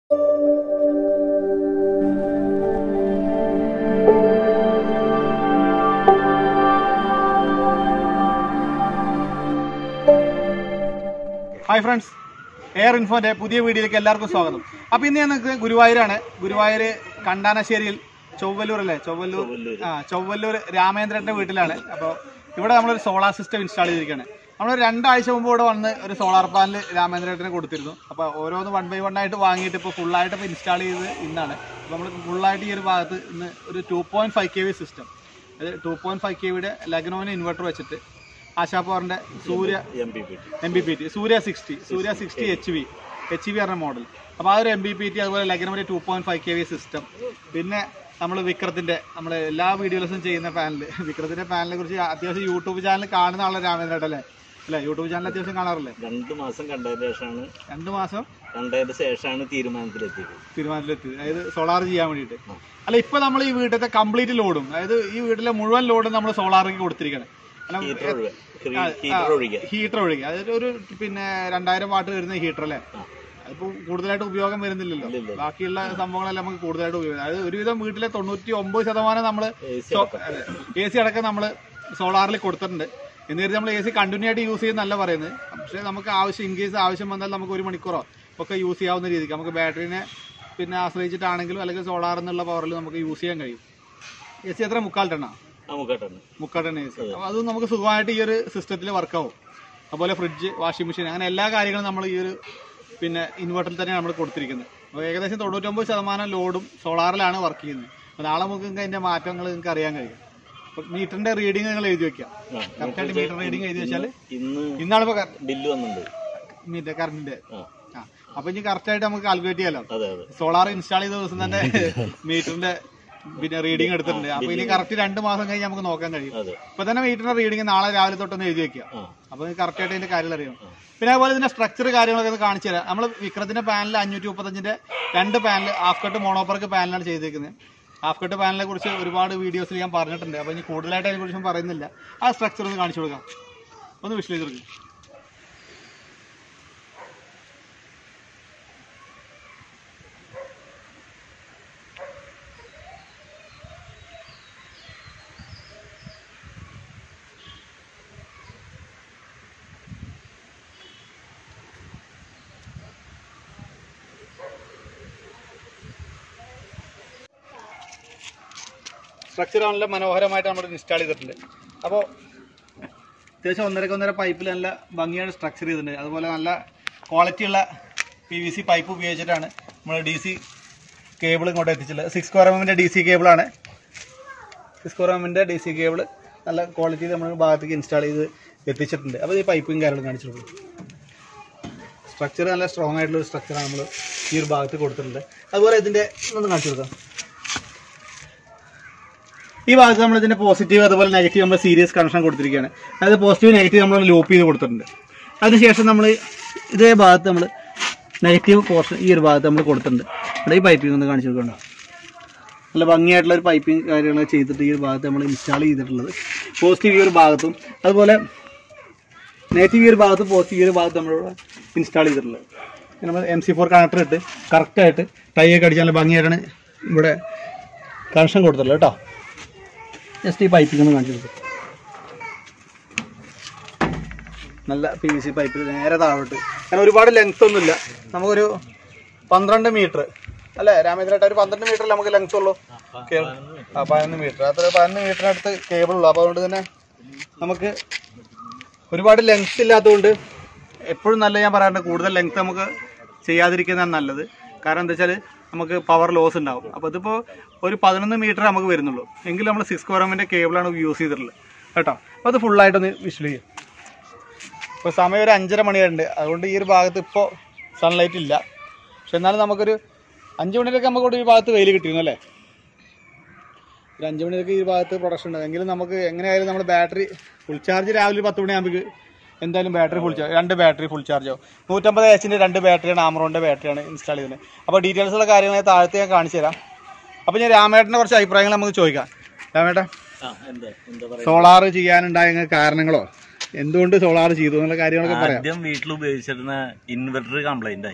Hi friends air ഇൻഫോന്റെ പുതിയ വീഡിയോയിലേക്ക് എല്ലാവർക്കും സ്വാഗതം അപ്പൊ ഇന്ന് ഞാൻ നിൽക്കുന്നത് ഗുരുവായൂരാണ് ഗുരുവായൂർ കണ്ടാനശ്ശേരിയിൽ ചൊവ്വല്ലൂർ അല്ലേ ചൊവ്വല്ലൂർ ആ ചൊവ്വല്ലൂർ രാമേന്ദ്രന്റെ വീട്ടിലാണ് അപ്പോൾ ഇവിടെ നമ്മളൊരു സോളാർ സിസ്റ്റം ഇൻസ്റ്റാൾ ചെയ്തിരിക്കുകയാണ് നമ്മൾ രണ്ടാഴ്ച മുമ്പ് ഇവിടെ വന്ന് ഒരു സോളാർ പാനൽ രാമേന്ദ്രേട്ടന് കൊടുത്തിരുന്നു അപ്പോൾ ഓരോന്ന് വൺ ബൈ വൺ ആയിട്ട് വാങ്ങിയിട്ട് ഇപ്പോൾ ഫുള്ളായിട്ട് ഇപ്പോൾ ഇൻസ്റ്റാൾ ചെയ്ത് ഇന്നാണ് അപ്പോൾ നമ്മൾ ഫുള്ളായിട്ട് ഈ ഒരു ഭാഗത്ത് ഇന്ന് ഒരു two point five K V system അത് ടു പോയിന്റ് ഫൈവ് കെ വിയുടെ ലഗ്നോവിന് ഇൻവെർട്ടർ വെച്ചിട്ട് ആശാ പവറിന്റെ Surya M P P T M B P T Surya sixty Surya sixty H V H V പറഞ്ഞ മോഡൽ അപ്പോൾ ആ ഒരു എം ബി പി ടി അതുപോലെ ലഗ്നമിൻ്റെ two point five K V system പിന്നെ നമ്മൾ വിക്രത്തിൻ്റെ നമ്മൾ എല്ലാ വീഡിയോസും ചെയ്യുന്ന പാനൽ വിക്രത്തിൻ്റെ പാനലിനെ കുറിച്ച് അത്യാവശ്യം യൂട്യൂബ് ചാനൽ കാണുന്ന ആളെ രാമേന്ദ്രേട്ടൻ അല്ലേ അല്ലേ യൂട്യൂബ് ചാനൽ അത്യാവശ്യം കാണാറില്ലേ രണ്ട് മാസം കണ്ടതിന് ശേഷമാണ് രണ്ട് മാസം കണ്ടതിന് ശേഷമാണ് തീരുമാനത്തിലെത്തിയത് തീരുമാനത്തിലെത്തി അതായത് സോളാർ ചെയ്യാൻ വേണ്ടിയിട്ട് അല്ല ഇപ്പോൾ നമ്മൾ ഈ വീട്ടിലത്തെ കംപ്ലീറ്റ് ലോഡും അതായത് ഈ വീട്ടിലെ മുഴുവൻ ലോഡും നമ്മൾ സോളാറിലേക്ക് കൊടുത്തിരിക്കുകയാണ് കാരണം ഹീറ്റർ ഒഴികെ ഹീറ്റർ ഒഴികെ ഹീറ്റർ ഒഴികെ അതായത് ഒരു പിന്നെ രണ്ടായിരം വാട്ട് വരുന്ന ഹീറ്റർ അല്ലേ അതിപ്പോ കൂടുതലായിട്ട് ഉപയോഗം വരുന്നില്ലല്ലോ ഇല്ലില്ല. ബാക്കിയുള്ള സംഭവങ്ങളെല്ലാം നമുക്ക് കൂടുതലായിട്ട് ഉപയോഗം അതായത് ഒരുവിധം വീട്ടിലെ തൊണ്ണൂറ്റി ഒമ്പത് ശതമാനം നമ്മൾ എ സി എ സി അടക്കം നമ്മൾ സോളാറിൽ കൊടുത്തിട്ടുണ്ട് എന്നിട്ട് നമ്മൾ എ സി കണ്ടിന്യൂ ആയിട്ട് യൂസ് ചെയ്യുന്നല്ല പറയുന്നത് പക്ഷേ നമുക്ക് ആവശ്യം ഇൻ കേസ് ആവശ്യം വന്നാൽ നമുക്ക് ഒരു മണിക്കൂറോ ഒക്കെ യൂസ് ചെയ്യാവുന്ന രീതിക്ക് നമുക്ക് ബാറ്ററിനെ പിന്നെ ആശ്രയിച്ചിട്ടാണെങ്കിലും അല്ലെങ്കിൽ സോളാർ എന്നുള്ള പവറിൽ നമുക്ക് യൂസ് ചെയ്യാൻ കഴിയും എ സി എത്ര മുക്കാൽ ടണ്ണാ നമുക്കേട്ടാണ് മുക്കാൽ ടൺ എ സി അപ്പോൾ അതും നമുക്ക് സുഖമായിട്ട് ഈ ഒരു സിസ്റ്റത്തിൽ വർക്കാവും അതുപോലെ ഫ്രിഡ്ജ് വാഷിംഗ് മെഷീൻ അങ്ങനെ എല്ലാ കാര്യങ്ങളും നമ്മൾ ഈ ഒരു പിന്നെ ഇൻവെർട്ടറിൽ തന്നെയാണ് നമ്മൾ കൊടുത്തിരിക്കുന്നത് അപ്പോൾ ഏകദേശം തൊണ്ണൂറ്റൊമ്പത് ശതമാനം ലോഡും സോളാറിലാണ് വർക്ക് ചെയ്യുന്നത് അപ്പോൾ നാളെ നമുക്ക് നിങ്ങൾക്ക് അതിൻ്റെ മാറ്റങ്ങൾ നിങ്ങൾക്ക് അറിയാൻ കഴിയും അപ്പോൾ മീറ്ററിൻ്റെ റീഡിങ് നിങ്ങൾ എഴുതി വെക്കാം ആ, കറക്റ്റായിട്ട് മീറ്റർ റീഡിങ് എഴുതി വെച്ചാൽ ഇന്ന് ഇന്നാണ് ഇപ്പോൾ ബില്ല് വന്നിട്ടുണ്ട് മീറ്റർ കറണ്ടിൻ്റെ ആ ആ അപ്പോൾ ഇനി കറക്റ്റായിട്ട് നമുക്ക് കാൽക്കുലേറ്റ് ചെയ്യാമല്ലോ അതെ അതെ സോളാർ ഇൻസ്റ്റാൾ ചെയ്ത ദിവസം തന്നെ മീറ്ററിന്റെ പിന്നെ റീഡിങ് എടുത്തിട്ടുണ്ട് അപ്പൊ ഇനി കറക്റ്റ് രണ്ട് മാസം കഴിഞ്ഞ് നമുക്ക് നോക്കാൻ കഴിയും അതെ ഇപ്പൊ തന്നെ മീറ്ററിന്റെ റീഡിങ് നാളെ രാവിലെ തൊട്ടൊന്ന് എഴുതി വെക്കുക ആ അപ്പൊ കറക്റ്റ് ആയിട്ട് അതിന്റെ കാര്യങ്ങൾ അറിയാം പിന്നെ അതുപോലെ ഇതിന്റെ സ്ട്രക്ചർ കാര്യങ്ങളൊക്കെ ഒന്ന് കാണിച്ചു തരാം നമ്മൾ വിക്രത്തിന്റെ പാനൽ അഞ്ഞൂറ്റി മുപ്പത്തഞ്ചിന്റെ രണ്ട് പാനൽ ഹാഫ് കട്ട് മോണോപ്പർക്ക് പാനലാണ് ചെയ്തേക്കുന്നത് ഹാഫ് കട്ട് പാനലിനെ കുറിച്ച് ഒരുപാട് വീഡിയോസിൽ ഞാൻ പറഞ്ഞിട്ടുണ്ട് അപ്പൊ ഇനി കൂടുതലായിട്ട് അതിനെ കുറിച്ചും പറയുന്നില്ല ആ സ്ട്രക്ചർ ഒന്ന് കാണിച്ചു കൊടുക്കാം ഒന്ന് വിഷ്വലൈസ് കൊടുക്കും സ്ട്രക്ചർ നല്ല മനോഹരമായിട്ട് നമ്മൾ ഇൻസ്റ്റാൾ ചെയ്തിട്ടുണ്ട് അപ്പോൾ അത്യാവശ്യം ഒന്നരക്ക് ഒന്നര പൈപ്പിൽ നല്ല ഭംഗിയായിട്ട് സ്ട്രക്ചർ ചെയ്തിട്ടുണ്ട് അതുപോലെ നല്ല ക്വാളിറ്റിയുള്ള പി വി സി പൈപ്പ് ഉപയോഗിച്ചിട്ടാണ് നമ്മൾ ഡി സി കേബിൾ ഇങ്ങോട്ട് എത്തിച്ചുള്ളത് സിക്സ് കോർ എമ്മിൻ്റെ ഡി സി കേബിളാണ് സിക്സ് കോർ എമ്മിൻ്റെ ഡി സി കേബിൾ നല്ല ക്വാളിറ്റിയിൽ നമ്മൾ ഭാഗത്തേക്ക് ഇൻസ്റ്റാൾ ചെയ്ത് എത്തിച്ചിട്ടുണ്ട് അപ്പോൾ ഈ പൈപ്പും കാര്യങ്ങളും കാണിച്ചു കൊടുക്കും സ്ട്രക്ചർ നല്ല സ്ട്രോങ് ആയിട്ടുള്ള ഒരു സ്ട്രക്ചറാണ് നമ്മൾ ഈ ഒരു ഭാഗത്ത് കൊടുത്തിട്ടുണ്ട് അതുപോലെ ഇതിൻ്റെ ഒന്ന് കാണിച്ചു കൊടുക്കാം ഈ ഭാഗത്ത് നമ്മൾ ഇതിന്റെ പോസിറ്റീവ് അതുപോലെ നെഗറ്റീവ് നമ്മൾ സീരിയസ് കണക്ഷൻ കൊടുത്തിരിക്കുകയാണ് അതായത് പോസിറ്റീവ് നെഗറ്റീവ് നമ്മൾ ലൂപ്പ് ചെയ്ത് കൊടുത്തിട്ടുണ്ട് അതിനുശേഷം നമ്മൾ ഇതേ ഭാഗത്ത് നമ്മൾ നെഗറ്റീവ് പോർഷൻ ഈ ഒരു ഭാഗത്ത് നമ്മൾ കൊടുത്തിട്ടുണ്ട് ഇവിടെ ഈ പൈപ്പിംഗ് ഒന്ന് കാണിച്ചു കൊടുക്കണം നല്ല ഭംഗിയായിട്ടുള്ള ഒരു പൈപ്പിംഗ് കാര്യങ്ങളൊക്കെ ചെയ്തിട്ട് ഈ ഒരു ഭാഗത്ത് നമ്മൾ ഇൻസ്റ്റാൾ ചെയ്തിട്ടുള്ളത് പോസിറ്റീവ് ഈ ഒരു ഭാഗത്തും അതുപോലെ നെഗറ്റീവ് ഈ ഒരു ഭാഗത്തും പോസിറ്റീവ് ഈ ഒരു ഭാഗത്ത് നമ്മളിവിടെ ഇൻസ്റ്റാൾ ചെയ്തിട്ടുള്ളത് നമ്മൾ എം സി ഫോർ കണക്ടർ ഇട്ട് കറക്റ്റായിട്ട് ടൈ ഒക്കെ അടിച്ച് നല്ല ഭംഗിയായിട്ടാണ് ഇവിടെ കണക്ഷൻ കൊടുത്തിട്ടുള്ളത് കേട്ടോ ജസ്റ്റ് ഈ പൈപ്പിംഗ് ഒന്ന് കാണിച്ചു കൊടുക്കും നല്ല പി വി സി പൈപ്പ് നേരെ താഴോട്ട് കാരണം ഒരുപാട് ലെങ്ത് ഒന്നുമില്ല നമുക്കൊരു പന്ത്രണ്ട് മീറ്റർ അല്ലേ രാമേന്ദ്രേട്ട ഒരു പന്ത്രണ്ട് മീറ്റർ നമുക്ക് ലെങ്ത് ഉള്ളൂ കേബിൾ ആ പതിനൊന്ന് മീറ്റർ അത്ര പതിനൊന്ന് മീറ്ററിനടുത്ത് കേബിൾ ഉള്ളൂ അപ്പോൾ അതുകൊണ്ട് തന്നെ നമുക്ക് ഒരുപാട് ലെങ്ത് ഇല്ലാത്തതുകൊണ്ട് എപ്പോഴും നല്ല ഞാൻ പറയാറുണ്ട് കൂടുതൽ ലെങ്ത് നമുക്ക് ചെയ്യാതിരിക്കുന്നതാണ് നല്ലത് കാരണം എന്താ വെച്ചാൽ നമുക്ക് പവർ ലോസ് ഉണ്ടാവും അപ്പോൾ ഇതിപ്പോൾ ഒരു പതിനൊന്ന് മീറ്റർ നമുക്ക് വരുന്നുള്ളൂ എങ്കിലും നമ്മൾ സിക്സ് കോറമിൻ്റെ കേബിളാണ് യൂസ് ചെയ്തിട്ടുള്ളത് കേട്ടോ അപ്പോൾ അത് ഫുള്ളായിട്ടൊന്ന് വിഷ്വൽ ചെയ്യും ഇപ്പോൾ സമയം ഒരു അഞ്ചര മണിയുണ്ട് അതുകൊണ്ട് ഈ ഒരു ഭാഗത്ത് ഇപ്പോൾ സൺലൈറ്റ് ഇല്ല പക്ഷെ എന്നാലും നമുക്കൊരു അഞ്ച് മണിയിലൊക്കെ നമുക്ക് ഈ ഭാഗത്ത് വെയിൽ കിട്ടിയിരുന്നു അല്ലേ ഒരു അഞ്ച് മണിയൊക്കെ ഈ ഭാഗത്ത് പ്രൊഡക്ഷൻ ഉണ്ട് എങ്കിലും നമുക്ക് എങ്ങനെയായാലും നമ്മൾ ബാറ്ററി ഫുൾ ചാർജ് രാവിലെ ഒരു പത്ത് മണിയാകുമ്പോൾ എന്തായാലും ബാറ്ററി ഫുൾ ചാർജ് രണ്ട് ബാറ്ററി ഫുൾ ചാർജ് ആവും നൂറ്റമ്പത് എച്ചിൻ്റെ രണ്ട് ബാറ്ററിയാണ് ആമറോണിൻ്റെ ബാറ്ററിയാണ് ഇൻസ്റ്റാൾ ചെയ്തത് അപ്പോൾ ഡീറ്റെയിൽസുള്ള കാര്യങ്ങൾ താഴത്തെ ഞാൻ കാണിച്ചു തരാം അപ്പോൾ ഞാൻ രാമേട്ടൻ്റെ കുറച്ച് അഭിപ്രായങ്ങൾ നമുക്ക് ചോദിക്കാം രാമേട്ടൻ ആ എന്താ എന്താ പറയാ സോളാർ ചെയ്യാനുണ്ടായ കാരണങ്ങളോ എന്തുകൊണ്ട് സോളാർ ചെയ്തു എന്നുള്ള കാര്യങ്ങളൊക്കെ പറയാം ആദ്യം വീട്ടിൽ ഉപയോഗിച്ചിരുന്ന ഇൻവെർട്ടർ കംപ്ലൈന്റ് ആയി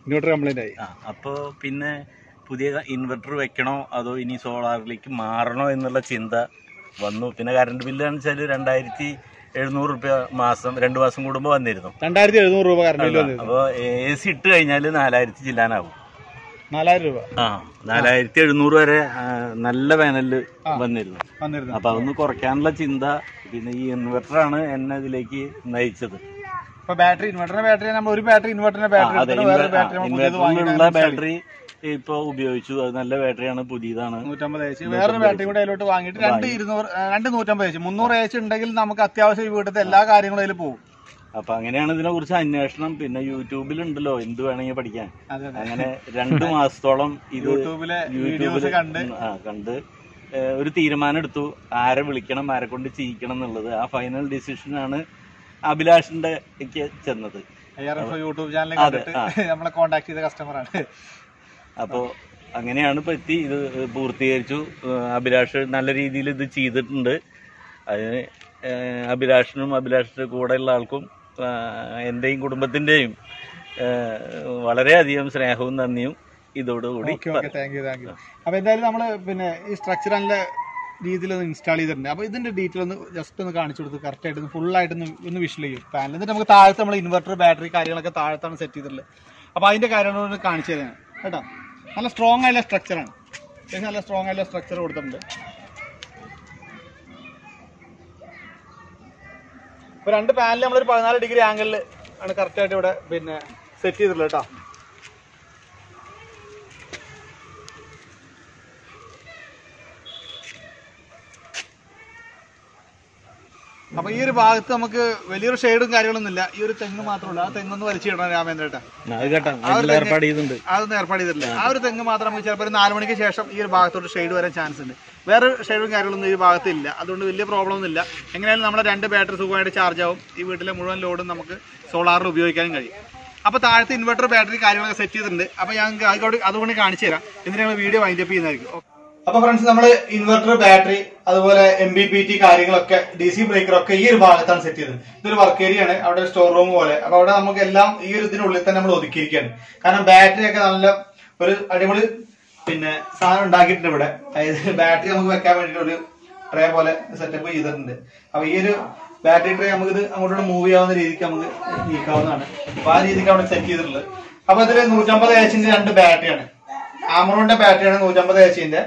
ഇൻവെർട്ടർ കംപ്ലൈന്റ് ആയി ആ അപ്പോൾ പിന്നെ പുതിയ ഇൻവെർട്ടർ വെക്കണോ അതോ ഇനി സോളാറിലേക്ക് മാറണോ എന്നുള്ള ചിന്ത വന്നു പിന്നെ കറണ്ട് ബില്ലാന്ന് വെച്ചാൽ രണ്ടായിരത്തി എഴുന്നൂറ് റുപ്യ മാസം രണ്ട് മാസം കൂടുമ്പോൾ വന്നിരുന്നു രണ്ടായിരത്തി എഴുന്നൂറ് രൂപ കറണ്ട് ബില്ല് വന്നിരുന്നു അപ്പോൾ എ സി ഇട്ട് കഴിഞ്ഞാൽ നാലായിരത്തി ചില്ലാനാവും നാലായിരം രൂപ ആ നാലായിരത്തി എഴുന്നൂറ് വരെ ആ, നല്ല വേനലിൽ വന്നിരുന്നു വന്നിരുന്നു അപ്പൊ അതൊന്ന് കുറയ്ക്കാനുള്ള ചിന്ത പിന്നെ ഈ ഇൻവെർട്ടറാണ് എന്നെ ഇതിലേക്ക് നയിച്ചത് ഇപ്പൊ ബാറ്ററി ഇൻവെർട്ടറിന്റെ ബാറ്ററി നമ്മൾ ഒരു ബാറ്ററി ഇൻവെർട്ടറിന്റെ ബാറ്ററി അതെ വേറെ ബാറ്ററി നമ്മൾ പുതിയത് ഇൻവെർട്ടറിലുള്ള വാങ്ങിയിട്ടാണ് ബാറ്ററി ഇപ്പൊ ഉപയോഗിച്ചു അത് നല്ല ബാറ്ററിയാണ് പുതിയതാണ് നൂറ്റമ്പത് ഏച്ച് വേറൊരു ബാറ്ററി കൂടെ അതിലോട്ട് വാങ്ങിയിട്ട് രണ്ട് ഇരുന്നൂറ് ആ, രണ്ട് നൂറ്റമ്പത് ഏച്ച് മുന്നൂറ് ഏച്ച് ഉണ്ടെങ്കിൽ നമുക്ക് അത്യാവശ്യം ഈ വീട്ടിലത്തെ എല്ലാ കാര്യങ്ങളും അതിൽ പോകും അപ്പൊ അങ്ങനെയാണ് ഇതിനെ കുറിച്ച് അന്വേഷണം പിന്നെ യൂട്യൂബിലുണ്ടല്ലോ എന്ത് വേണമെങ്കിൽ പഠിക്കാൻ അതെ അതെ അങ്ങനെ രണ്ട് മാസത്തോളം ഇത് യൂട്യൂബിലെ വീഡിയോസ് കണ്ട് ആ കണ്ട് ഏ, ഒരു തീരുമാനം എടുത്തു ആരെ വിളിക്കണം ആരെ കൊണ്ട് ചെയ്യിക്കണം എന്നുള്ളത് ആ ഫൈനൽ ഡിസിഷനാണ് അഭിലാഷിന്റെ ക്ക് ചെന്നത് I R F YouTube channel അതെ, കണ്ടിട്ട് നമ്മളെ കോണ്ടാക്ട് ചെയ്ത കസ്റ്റമറാണ് അപ്പോൾ അങ്ങനെയാണ് ഇപ്പൊ എത്തി ഇത് പൂർത്തീകരിച്ചു ഏഹ് അഭിലാഷ് നല്ല രീതിയിൽ ഇത് ചെയ്തിട്ടുണ്ട് അതിന് ഏഹ് അഭിലാഷിനും അഭിലാഷിന്റെ കൂടെയുള്ള ആൾക്കും ഏഹ് എന്റെയും കുടുംബത്തിന്റെയും ഏഹ് വളരെയധികം സ്നേഹവും നന്ദിയും ഇതോടുകൂടി okay okay thank you thank you അപ്പൊ എന്തായാലും നമ്മള് പിന്നെ ഈ സ്ട്രക്ചർ നല്ല രീതിയിൽ ഒന്ന് ഇൻസ്റ്റാൾ ചെയ്തിട്ടുണ്ട് അപ്പൊ ഇതിന്റെ ഡീറ്റെയിൽ ഒന്ന് ജസ്റ്റ് ഒന്ന് കാണിച്ചു കൊടുത്ത് കറക്റ്റ് ആയിട്ട് ഫുൾ ആയിട്ട് ഒന്ന് ഒന്ന് വിഷ്വൽ ചെയ്യും പാനൽ എന്നിട്ട് നമുക്ക് താഴത്ത് നമ്മൾ ഇൻവെർട്ടർ ബാറ്ററി കാര്യങ്ങളൊക്കെ താഴത്താണ് സെറ്റ് ചെയ്തിട്ടുള്ളത് അപ്പൊ അതിന്റെ കാര്യങ്ങളൊന്ന് കാണിച്ചു തരാണ് കേട്ടോ നല്ല സ്ട്രോങ് ആയിട്ടുള്ള സ്ട്രക്ചറാണ് അത്യാവശ്യം നല്ല സ്ട്രോങ് ആയിട്ടുള്ള സ്ട്രക്ചർ കൊടുത്തിട്ടുണ്ട് ഇപ്പൊ രണ്ട് പാനൽ നമ്മളൊരു പതിനാല് ഡിഗ്രി ആംഗിളിൽ ആണ് കറക്റ്റ് ആയിട്ട് ഇവിടെ പിന്നെ സെറ്റ് ചെയ്തിട്ടുള്ളത് കേട്ടോ അപ്പൊ ഈ ഒരു ഭാഗത്ത് നമുക്ക് വലിയൊരു ഷെയ്ഡും കാര്യങ്ങളൊന്നും ഇല്ല ഈ ഒരു തെങ്ങ് മാത്രമേ ഉള്ളൂ ആ തെങ്ങൊന്ന് വലിച്ചിടണം രാമേന്ദ്രേട്ടാ അത് കേട്ടോ അതിൽ ഏർപ്പാട് ചെയ്യുന്നുണ്ട് അതൊന്നും ഏർപ്പാട് ചെയ്തിട്ടില്ല ആ ഒരു തെങ്ങ് മാത്രം നമുക്ക് ചിലപ്പോൾ ഒരു നാല് മണിക്ക് ശേഷം ഈ ഒരു ഭാഗത്തോട്ട് ഷെയ്ഡ് വരാൻ ചാൻസ് ഉണ്ട് വേറെ ഷെയ്ഡും കാര്യങ്ങളൊന്നും ഈ ഭാഗത്ത് ഇല്ല അതുകൊണ്ട് വലിയ പ്രോബ്ലം ഒന്നും ഇല്ല എങ്ങനെയായാലും നമ്മുടെ രണ്ട് ബാറ്ററി സുഖമായിട്ട് ചാർജ് ആവും ഈ വീട്ടിലെ മുഴുവൻ ലോഡും നമുക്ക് സോളാറിൽ ഉപയോഗിക്കാനും കഴിയും അപ്പോൾ താഴത്തെ ഇൻവെർട്ടർ ബാറ്ററി കാര്യങ്ങളൊക്കെ സെറ്റ് ചെയ്തിട്ടുണ്ട് അപ്പോൾ ഞാൻ അതുകൊണ്ട് അതുകൊണ്ട് കാണിച്ചു തരാം എന്നിട്ട് ഞങ്ങൾ വീഡിയോ വൈൻഡ് അപ്പ് ചെയ്യുന്നതായിരിക്കും അപ്പൊ ഫ്രണ്ട്സ് നമ്മൾ ഇൻവെർട്ടർ ബാറ്ററി അതുപോലെ എം ബി പി ടി കാര്യങ്ങളൊക്കെ ഡി സി ബ്രേക്കർ ഒക്കെ ഈ ഒരു ഭാഗത്താണ് സെറ്റ് ചെയ്തത് ഇതൊരു വർക്ക് ഏരിയ ആണ് അവിടെ സ്റ്റോർ റൂം പോലെ അപ്പൊ അവിടെ നമുക്ക് എല്ലാം ഈ ഒരു ഇതിനുള്ളിൽ തന്നെ നമ്മൾ ഒതുക്കിയിരിക്കുകയാണ് കാരണം ബാറ്ററി ഒക്കെ നല്ല ഒരു അടിപൊളി പിന്നെ സാധനം ഉണ്ടാക്കിയിട്ടുണ്ട് ഇവിടെ അതായത് ബാറ്ററി നമുക്ക് വെക്കാൻ വേണ്ടിയിട്ട് ഒരു ട്രേ പോലെ സെറ്റപ്പ് ചെയ്തിട്ടുണ്ട് അപ്പൊ ഈ ഒരു ബാറ്ററി ട്രേ നമുക്ക് ഇത് അങ്ങോട്ട് മൂവ് ചെയ്യാവുന്ന രീതിക്ക് നമുക്ക് നീക്കാവുന്നതാണ് അപ്പൊ ആ രീതിക്ക് അവിടെ സെറ്റ് ചെയ്തിട്ടുള്ളത് അപ്പൊ ഇതിൽ നൂറ്റമ്പത് എച്ചിന്റെ രണ്ട് ബാറ്ററിയാണ് ആമറോണിന്റെ ബാറ്ററിയാണ് നൂറ്റമ്പത് എച്ചിന്റെ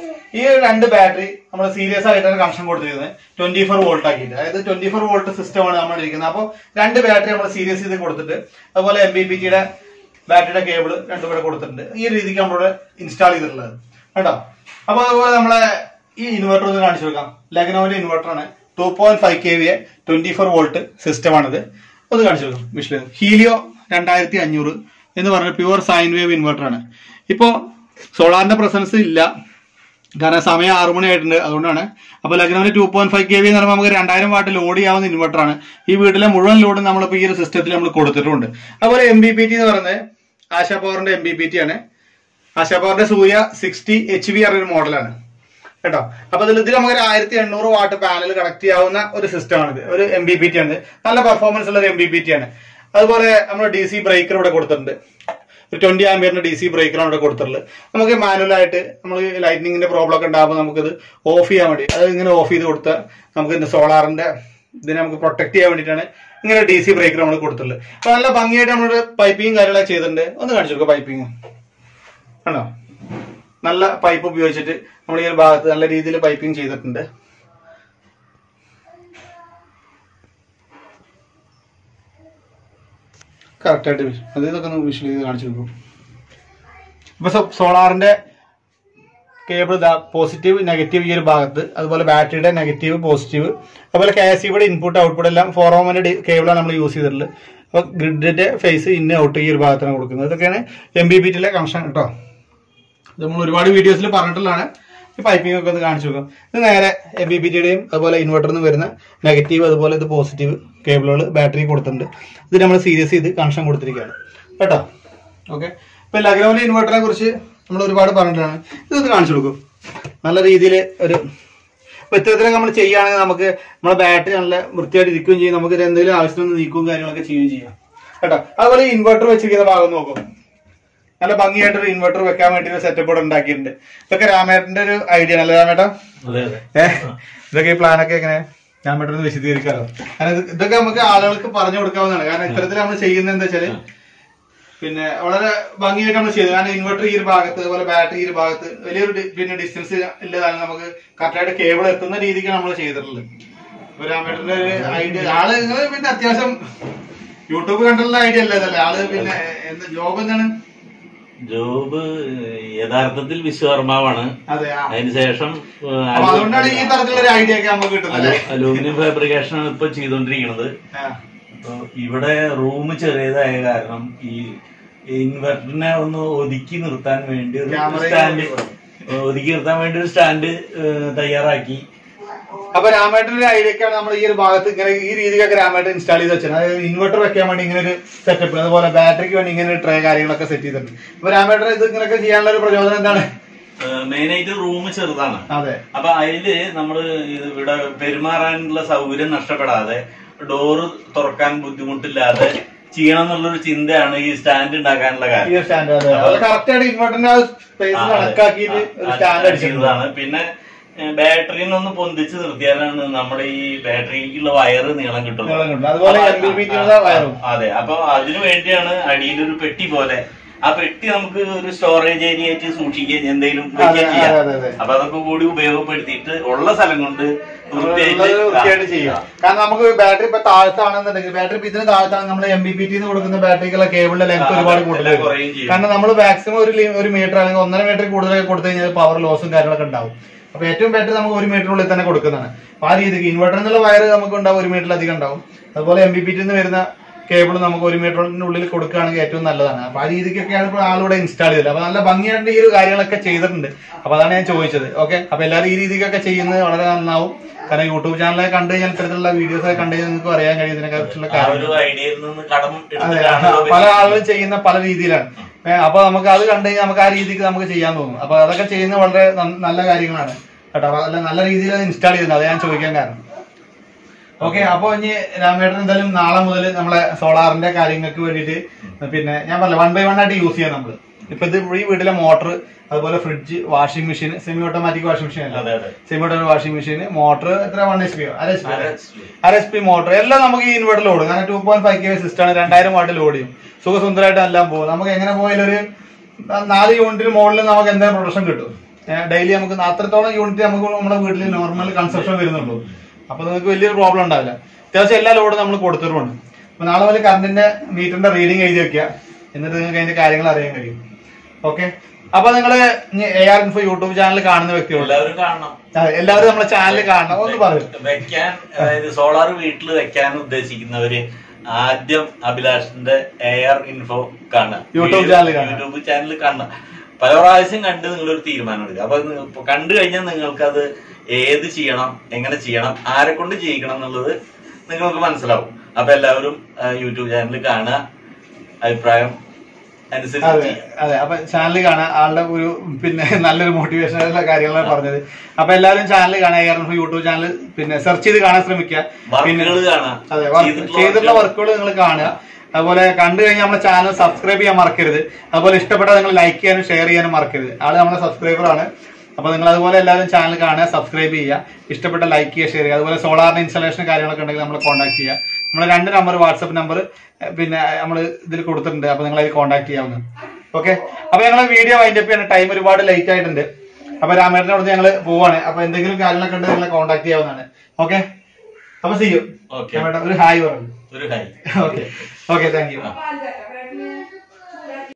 ഈ രണ്ട് ബാറ്ററി നമ്മൾ സീരിയസ് ആയിട്ടാണ് കണക്ഷൻ കൊടുത്തിരിക്കുന്നത് ട്വന്റി ഫോർ വോൾട്ട് ആക്കിയിട്ട് അതായത് ട്വന്റി ഫോർ വോൾട്ട് സിസ്റ്റം ആണ് നമ്മൾ ഇരിക്കുന്നത് അപ്പോൾ രണ്ട് ബാറ്ററി നമ്മൾ സീരിയസ് ചെയ്ത് കൊടുത്തിട്ട് അതുപോലെ എം ബി പി ജിയുടെ ബാറ്ററിയുടെ കേബിൾ രണ്ടും കൂടെ കൊടുത്തിട്ടുണ്ട് ഈ ഒരു രീതിക്ക് നമ്മളിവിടെ ഇൻസ്റ്റാൾ ചെയ്തിട്ടുള്ളത് കേട്ടോ അപ്പൊ അതുപോലെ നമ്മളെ ഈ ഇൻവെർട്ടർ ഒന്ന് കാണിച്ചു നോക്കാം ലഗ്നോവിന്റെ ഇൻവെർട്ടർ ആണ് two point five K V twenty four volt system ആണിത് ഒന്ന് കാണിച്ചു നോക്കാം വിഷ്ണു ഹീലിയോ രണ്ടായിരത്തി അഞ്ഞൂറ് എന്ന് പറഞ്ഞ പ്യുവർ സൈൻ വേവ് ഇൻവെർട്ടർ ആണ് ഇപ്പോ സോളാറിന്റെ പ്രസൻസ് ഇല്ല കാരണം സമയം ആറു മണി ആയിട്ടുണ്ട് അതുകൊണ്ടാണ് അപ്പൊ ലഗ്നോന് two point five K V എന്ന് പറയുമ്പോൾ നമുക്ക് രണ്ടായിരം വാട്ട് ലോഡ് ചെയ്യാവുന്ന ഇൻവെർട്ടർ ആണ് ഈ വീട്ടിലെ മുഴുവൻ ലോഡ് നമ്മളിപ്പോൾ ഈ ഒരു സിസ്റ്റത്തിൽ നമ്മൾ കൊടുത്തിട്ടുണ്ട് അതുപോലെ എം ബി പി ടി എന്ന് പറയുന്നത് ആശാ പവറിന്റെ എം ബി പി ടി ആണ് ആശാ പവറിന്റെ സൂര്യ സിക്സ്റ്റി എച്ച് വി ഒരു മോഡലാണ് കേട്ടോ അപ്പൊ ഇതിൽ ഇതിൽ നമുക്ക് ഒരു ആയിരത്തി എണ്ണൂറ് വാട്ട് പാനൽ കണക്ട് ചെയ്യാവുന്ന ഒരു സിസ്റ്റം ആണിത് ഒരു എം ബി പി ടി ആണ് നല്ല പെർഫോമൻസ് ഉള്ള ഒരു എം ബി പി ടി ആണ് അതുപോലെ നമ്മൾ ഡി സി ബ്രേക്കർ ഇവിടെ കൊടുത്തിട്ടുണ്ട് ഒരു ട്വന്റി ആംബിയറിന്റെ ഡി സി ബ്രേക്കറാണ് ഇവിടെ കൊടുത്തിട്ടുള്ളത് നമുക്ക് മാനുവൽ ആയിട്ട് നമ്മൾ ലൈറ്റിനിങ്ങിന്റെ പ്രോബ്ലം ഒക്കെ ഉണ്ടാകുമ്പോൾ നമുക്കിത് ഓഫ് ചെയ്യാൻ വേണ്ടി അത് ഇങ്ങനെ ഓഫ് ചെയ്ത് കൊടുത്താൽ നമുക്ക് ഇതിന്റെ സോളാറിന്റെ ഇതിനെ നമുക്ക് പ്രൊട്ടക്ട് ചെയ്യാൻ വേണ്ടിയിട്ടാണ് ഇങ്ങനെ ഡി സി ബ്രേക്കർ നമ്മൾ കൊടുത്തിട്ടുള്ളത് അപ്പൊ നല്ല ഭംഗിയായിട്ട് നമ്മൾ പൈപ്പിംഗ് കാര്യങ്ങളൊക്കെ ചെയ്തിട്ടുണ്ട് ഒന്ന് കാണിച്ചു കൊടുക്കുക പൈപ്പിംഗ് ആണോ നല്ല പൈപ്പ് ഉപയോഗിച്ചിട്ട് നമ്മൾ ഈ ഒരു ഭാഗത്ത് നല്ല രീതിയിൽ പൈപ്പിംഗ് ചെയ്തിട്ടുണ്ട് കറക്റ്റായിട്ട് അത് ഇതൊക്കെ ഒന്ന് വിഷ്വൽ ചെയ്ത് കാണിച്ചു കൊടുക്കും ഇപ്പൊ സോളാറിന്റെ കേബിൾ ഇതാ പോസിറ്റീവ് നെഗറ്റീവ് ഈ ഒരു ഭാഗത്ത് അതുപോലെ ബാറ്ററിയുടെ നെഗറ്റീവ് പോസിറ്റീവ് അതുപോലെ കെ എസ് സിയുടെ ഇൻപുട്ട് ഔട്ട്പുട്ട് എല്ലാം ഫോർ ഓമിന്റെ കേബിളാണ് നമ്മൾ യൂസ് ചെയ്തിട്ടുള്ളത് അപ്പൊ ഗ്രിഡിന്റെ ഫേസ് ഇന്ന ഔട്ട് ഈ ഒരു ഭാഗത്താണ് കൊടുക്കുന്നത് ഇതൊക്കെയാണ് എം ബി ബി ടിയിലെ കണക്ഷൻ കേട്ടോ ഇത് നമ്മൾ ഒരുപാട് വീഡിയോസിൽ പറഞ്ഞിട്ടുള്ളതാണ് ഈ പൈപ്പിംഗ് ഒക്കെ ഒന്ന് കാണിച്ചു നോക്കാം ഇത് നേരെ എം ബി ബി ടിയുടെയും അതുപോലെ ഇൻവെർട്ടറിൽ നിന്ന് വരുന്ന നെഗറ്റീവ് അതുപോലെ ഇത് പോസിറ്റീവ് കേബിളുകൾ ബാറ്ററി കൊടുത്തിട്ടുണ്ട് ഇത് നമ്മൾ സീരിയസ് ചെയ്ത് കണക്ഷൻ കൊടുത്തിരിക്കുകയാണ് കേട്ടോ ഓക്കെ ഇപ്പൊ ലഗ്നോവിന്റെ ഇൻവെർട്ടറിനെ കുറിച്ച് നമ്മൾ ഒരുപാട് പറഞ്ഞിട്ടാണ് ഇതൊന്ന് കാണിച്ചു കൊടുക്കും നല്ല രീതിയിൽ ഒരു ഇപ്പൊ ഇത്തരത്തിലൊക്കെ നമ്മൾ ചെയ്യുകയാണെങ്കിൽ നമുക്ക് നമ്മുടെ ബാറ്ററി നല്ല വൃത്തിയായിട്ട് ഇരിക്കുകയും ചെയ്യും നമുക്ക് ഇത് എന്തെങ്കിലും ആവശ്യത്തിന് നീക്കുകയും കാര്യങ്ങളൊക്കെ ചെയ്യുകയും ചെയ്യാം കേട്ടോ അതുപോലെ ഇൻവെർട്ടർ വെച്ചിരിക്കുന്ന ഭാഗം നോക്കും നല്ല ഭംഗിയായിട്ട് ഒരു ഇൻവെർട്ടർ വെക്കാൻ വേണ്ടി ഒരു സെറ്റപ്പ് ഇവിടെ ഉണ്ടാക്കിയിട്ടുണ്ട് ഇതൊക്കെ രാമേട്ടന്റെ ഒരു ഐഡിയ അല്ലേ രാമേട്ട അതെ അതെ ഏഹ് ഇതൊക്കെ ഈ പ്ലാനൊക്കെ എങ്ങനെ രാമേട്ടൻ ഒന്ന് വിശദീകരിക്കാമോ കാരണം ഇത് ഇതൊക്കെ നമുക്ക് ആളുകൾക്ക് പറഞ്ഞു കൊടുക്കാവുന്നതാണ് കാരണം ഇത്തരത്തിൽ നമ്മൾ ചെയ്യുന്നത് എന്താ വെച്ചാല് പിന്നെ വളരെ ഭംഗിയായിട്ട് നമ്മൾ ചെയ്തു കാരണം ഇൻവെർട്ടർ ഈ ഒരു ഭാഗത്ത് അതുപോലെ ബാറ്ററി ഈ ഒരു ഭാഗത്ത് വലിയൊരു ഡി- പിന്നെ ഡിസ്റ്റൻസ് ഇല്ലതാണ് നമുക്ക് കറക്റ്റായിട്ട് കേബിൾ എത്തുന്ന രീതിക്കാണ് നമ്മൾ ചെയ്തിട്ടുള്ളത് ഇപ്പൊ രാമേട്ടന്റെ ഒരു ഐഡിയ ആള് നിങ്ങള് പിന്നെ അത്യാവശ്യം യൂട്യൂബ് കണ്ടുള്ള ഐഡിയ അല്ലേ ഇതല്ലേ ആള് പിന്നെ എന്താ ജോബ് എന്താണ് ജോബ് യഥാർത്ഥത്തിൽ വിശ്വകർമാവാണ് അതെ ആ അതിനുശേഷം അപ്പൊ അതുകൊണ്ടാണ് ഈ തരത്തിലുള്ള ഒരു ഐഡിയ ഒക്കെ നമുക്ക് കിട്ടുന്നത് അല്ലേ? അലൂമിനിയം ഫാബ്രിക്കേഷൻ ആണ് ഇപ്പൊ ചെയ്തുകൊണ്ടിരിക്കുന്നത് ആ. അപ്പൊ ഇവിടെ റൂം ചെറിയതായ കാരണം ഈ ഇൻവെർട്ടറിനെ ഒന്ന് ഒതുക്കി നിർത്താൻ വേണ്ടി ഒരു Camera സ്റ്റാൻഡ് ഒതുക്കി നിർത്താൻ വേണ്ടി ഒരു സ്റ്റാൻഡ് തയ്യാറാക്കി അപ്പൊ രാമേട്ടന്റെ ഐഡിയക്കാണ് നമ്മൾ ഈ ഒരു ഭാഗത്ത് ഇങ്ങനെ ഈ രീതിക്കൊക്കെ രാമേട്ടൻ ഇൻസ്റ്റാൾ ചെയ്ത് വെച്ചത് അതായത് ഇൻവെർട്ടർ വെക്കാൻ വേണ്ടി ഇങ്ങനെ ഒരു സെറ്റപ്പ് അതുപോലെ ബാറ്ററിക്ക് വേണ്ടി ഇങ്ങനെ ഒരു ട്രേ കാര്യങ്ങളൊക്കെ സെറ്റ് ചെയ്തിട്ടുണ്ട് അപ്പൊ രാമേട്ടൻ ഇത് ഇങ്ങനെയൊക്കെ ചെയ്യാനുള്ള ഒരു പ്രചോദനം എന്താണ് മെയിൻ ആയിട്ട് റൂം ചെറുതാണ് അതെ അപ്പൊ അതില് നമ്മള് ഇത് ഇവിടെ പെരുമാറാനുള്ള സൗകര്യം നഷ്ടപ്പെടാതെ ഡോറ് തുറക്കാൻ ബുദ്ധിമുട്ടില്ലാതെ ചെയ്യണം എന്നുള്ളൊരു ചിന്തയാണ് ഈ സ്റ്റാൻഡ് ഉണ്ടാക്കാനുള്ള ഈ കാര്യം ഒരു സ്റ്റാൻഡ് അതെ അത് കറക്റ്റ് ആയിട്ട് ഇൻവെർട്ടറിന്റെ സ്പേസ് ആ, അതെ. കണക്കാക്കിയിട്ട് ഒരു ആ, സ്റ്റാൻഡ് അടിച്ചിട്ടുണ്ട് ചെയ്തതാണ് പിന്നെ ബാറ്ററിയിൽ നിന്ന് പൊന്തിച്ച് നിർത്തിയാലാണ് നമ്മുടെ ഈ ബാറ്ററിക്കുള്ള വയറ് നീളം കിട്ടുന്നത് നീളം കിട്ടും. അതുപോലെ അപ്പൊ MBBT ആ, ഉള്ള വയറും. അതെ അപ്പൊ അതിനു വേണ്ടിയാണ് അടിയിലൊരു പെട്ടി പോലെ ആ പെട്ടി നമുക്ക് ഒരു സ്റ്റോറേജ് ഏരിയ ആയിട്ട് സൂക്ഷിക്കുകയും എന്തെങ്കിലും അതെ, വെക്കുകയും ചെയ്യാം അതെ, അതെ, അതെ. അപ്പൊ അതൊക്കെ കൂടി ഉപയോഗപ്പെടുത്തിയിട്ട് ഉള്ള സ്ഥലം കൊണ്ട് ഉള്ളത് വൃത്തിയായിട്ട് ചെയ്യും കാരണം നമുക്ക് ബാറ്ററി ഇപ്പൊ താഴത്താണെന്നുണ്ടെങ്കിൽ ബാറ്ററി ഇപ്പൊ ഇതിന് താഴത്താണ് നമ്മൾ എം ബി പി ടി കൊടുക്കുന്ന ബാറ്ററിക്കുള്ള കേബിളിന്റെ ലെങ്ത് ആ, ഒരുപാട് അതെ, കൂടുതൽ എല്ലാം വരും. കുറയും ചെയ്യും. കാരണം നമ്മൾ മാക്സിമം ഒരു ലി- ഒരു മീറ്റർ അല്ലെങ്കിൽ ഒന്നര മീറ്റർ കൂടുതലൊക്കെ കൊടുത്തു കഴിഞ്ഞാൽ പവർ ലോസും കാര്യങ്ങളൊക്കെ ഉണ്ടാവും അപ്പൊ ഏറ്റവും ബെറ്റർ നമുക്ക് ഒരു മീറ്ററിനുള്ളിൽ തന്നെ കൊടുക്കുന്നതാണ് അപ്പൊ ആ രീതിക്ക് ഇൻവെർട്ടറിൽ നിന്നുള്ള വയർ നമുക്ക് ഉണ്ടാവും ഒരു മീറ്ററിലധികം ഉണ്ടാവും അതുപോലെ എം ബി പി ടി വരുന്ന കേബിൾ നമുക്ക് ഒരു മീറ്ററിനുള്ളിൽ കൊടുക്കുകയാണെങ്കിൽ ഏറ്റവും നല്ലതാണ് അപ്പൊ ആ രീതിക്കൊക്കെയാണ് ഇപ്പോൾ ആളിവിടെ ഇൻസ്റ്റാൾ ചെയ്തത് അപ്പൊ നല്ല ഭംഗിയായിട്ട് ഈ ഒരു കാര്യങ്ങളൊക്കെ ചെയ്തിട്ടുണ്ട് അപ്പൊ അതാണ് ഞാൻ ചോദിച്ചത് ഓക്കെ അപ്പൊ എല്ലാവരും ഈ രീതിക്കൊക്കെ ചെയ്യുന്നത് വളരെ നന്നാവും കാരണം യൂട്യൂബ് ചാനലൊക്കെ കണ്ടു കഴിഞ്ഞാൽ ഇത്തരത്തിലുള്ള വീഡിയോസ് ഒക്കെ കണ്ടു കഴിഞ്ഞാൽ നിങ്ങൾക്ക് അറിയാൻ കഴിയും ഇതിനെ കുറിച്ചുള്ള ആ കാര്യങ്ങൾ ഒരു ഐഡിയയിൽ നിന്ന് കടം അതെ എടുത്തിട്ടാണ് പല ആളുകളും ചെയ്യുന്ന പല രീതിയിലാണ് ഏ, അപ്പൊ നമുക്ക് അത് കണ്ടു കഴിഞ്ഞാൽ നമുക്ക് ആ രീതിക്ക് നമുക്ക് ചെയ്യാൻ തോന്നും അപ്പൊ അതൊക്കെ ചെയ്യുന്നത് വളരെ ന- നല്ല കാര്യങ്ങളാണ് കേട്ടോ അപ്പൊ അല്ല നല്ല രീതിയിൽ അത് ഇൻസ്റ്റാൾ ചെയ്യുന്നത് അത് ഞാൻ ചോദിക്കാൻ കാരണം ഓക്കെ അപ്പൊ ഇനി രാമേട്ടൻ എന്തായാലും നാളെ മുതൽ നമ്മളെ സോളാറിന്റെ കാര്യങ്ങൾക്ക് വേണ്ടിയിട്ട് പിന്നെ ഞാൻ പറഞ്ഞ വൺ ബൈ വൺ ആയിട്ട് യൂസ് ചെയ്യാം നമ്മള് ഇപ്പൊ ഇത് ഈ വീട്ടിലെ മോട്ടർ അതുപോലെ fridge washing machine semi automatic washing machine അല്ല അതെ അതെ semi automatic washing machine motor എത്ര വൺ എച്ച് പി അര എച്ച് പി അര അര എച്ച് പി മോട്ടർ എല്ലാം നമുക്ക് ഈ ഇൻവെർട്ടർ ലോഡ് കാരണം two point five K system ആണ് രണ്ടായിരം വാട്ട് ലോഡ് ചെയ്യും സുഖസുന്ദരമായിട്ട് എല്ലാം പോകും നമുക്ക് എങ്ങനെ പോയാലും ഒരു നാല് യൂണിറ്റിന് മുകളിൽ നമുക്ക് എന്തായാലും പ്രൊഡക്ഷൻ കിട്ടും ഡെയിലി നമുക്ക് അത്രത്തോളം യൂണിറ്റ് നമുക്ക് നമ്മുടെ വീട്ടിൽ നോർമൽ കൺസപ്ഷൻ വരുന്നുള്ളൂ അപ്പൊ നിങ്ങൾക്ക് വലിയൊരു പ്രോബ്ലം ഉണ്ടാവില്ല അത്യാവശ്യം എല്ലാ ലോഡും നമ്മൾ കൊടുത്തിട്ടുണ്ട് അപ്പൊ നാളെ മുതൽ കറണ്ടിന്റെ മീറ്ററിന്റെ റീഡിംഗ് എഴുതി വെക്കുക എന്നിട്ട് നിങ്ങൾക്ക് അതിന്റെ കാര്യങ്ങൾ അറിയാൻ കഴിയും ഓക്കെ അപ്പൊ നിങ്ങൾ A R info YouTube channel കാണുന്ന വ്യക്തികളുണ്ട് എല്ലാവരും കാണണം അതെ, എല്ലാവരും നമ്മളെ ചാനൽ കാണണം ഒന്ന് പറയൂ വെക്കാൻ അതായത് സോളാർ വീട്ടിൽ വെക്കാൻ ഉദ്ദേശിക്കുന്നവര് ആദ്യം അഭിലാഷിന്റെ എയർ ഇൻഫോ കാണുക യൂട്യൂബ് ചാനൽ കാണുക. യൂട്യൂബ് ചാനൽ കാണുക പല പ്രാവശ്യം കണ്ട് നിങ്ങളൊരു തീരുമാനം എടുക്കുക അപ്പൊ നി- ഇപ്പൊ കണ്ടു കഴിഞ്ഞാൽ നിങ്ങൾക്ക് അത് ഏത് ചെയ്യണം എങ്ങനെ ചെയ്യണം ആരെ കൊണ്ട് ചെയ്യിക്കണം എന്നുള്ളത് നിങ്ങൾക്ക് മനസ്സിലാവും അപ്പൊ എല്ലാവരും ആ, യൂട്യൂബ് ചാനൽ കാണുക അഭിപ്രായം അനുസരിച്ച് അതെ ചെയ്യുക അതെ അപ്പൊ ചാനൽ കാണാൻ ആളുടെ ഒരു പിന്നെ നല്ലൊരു മോട്ടിവേഷനുള്ള കാര്യങ്ങളാണ് പറഞ്ഞത് അപ്പൊ എല്ലാവരും ചാനൽ കാണാൻ എയർ യൂട്യൂബ് ചാനൽ പിന്നെ സെർച്ച് ചെയ്ത് കാണാൻ ശ്രമിക്കുക പിന്നെ വർക്കുകൾ കാണാം അതെ വർക്ക് ചെയ്തിട്ടുള്ള വർക്കുകൾ നിങ്ങൾ കാണുക അതുപോലെ കണ്ടു കഴിഞ്ഞാൽ നമ്മുടെ ചാനൽ സബ്സ്ക്രൈബ് ചെയ്യാൻ മറക്കരുത് അതുപോലെ ഇഷ്ടപ്പെട്ട നിങ്ങൾ ലൈക്ക് ചെയ്യാനും ഷെയർ ചെയ്യാനും മറക്കരുത് ആള് നമ്മുടെ സബ്സ്ക്രൈബർ ആണ് അപ്പൊ നിങ്ങൾ അതുപോലെ എല്ലാവരും ചാനൽ കാണുക സബ്സ്ക്രൈബ് ചെയ്യുക ഇഷ്ടപ്പെട്ട ലൈക്ക് ചെയ്യുക ഷെയർ ചെയ്യുക അതുപോലെ സോളാറിന്റെ ഇൻസ്റ്റാളേഷൻ കാര്യങ്ങളൊക്കെ ഉണ്ടെങ്കിൽ നമ്മൾ കോൺടാക്ട് ചെയ്യുക നമ്മൾ രണ്ട് നമ്പർ വാട്സപ്പ് നമ്പർ പിന്നെ നമ്മൾ ഇതിൽ കൊടുത്തിട്ടുണ്ട് അപ്പൊ നിങ്ങൾ അതിൽ കോൺടാക്ട് ചെയ്യാവുന്ന ഓക്കെ അപ്പൊ ഞങ്ങൾ വീഡിയോ വൈൻഡപ്പ് ചെയ്യണം ടൈം ഒരുപാട് ലേറ്റ് ആയിട്ടുണ്ട് അപ്പൊ രാമേട്ടനോട് ഞങ്ങൾ പോവാണ് അപ്പൊ എന്തെങ്കിലും കാര്യങ്ങളൊക്കെ ഉണ്ടെങ്കിൽ നിങ്ങളെ കോൺടാക്ട് ചെയ്യാവുന്നതാണ് ഓക്കെ അപ്പൊ ചെയ്യും ഓക്കെ ഒരു ഹായ് പറഞ്ഞു ഒരു hi okay okay thank you ആ.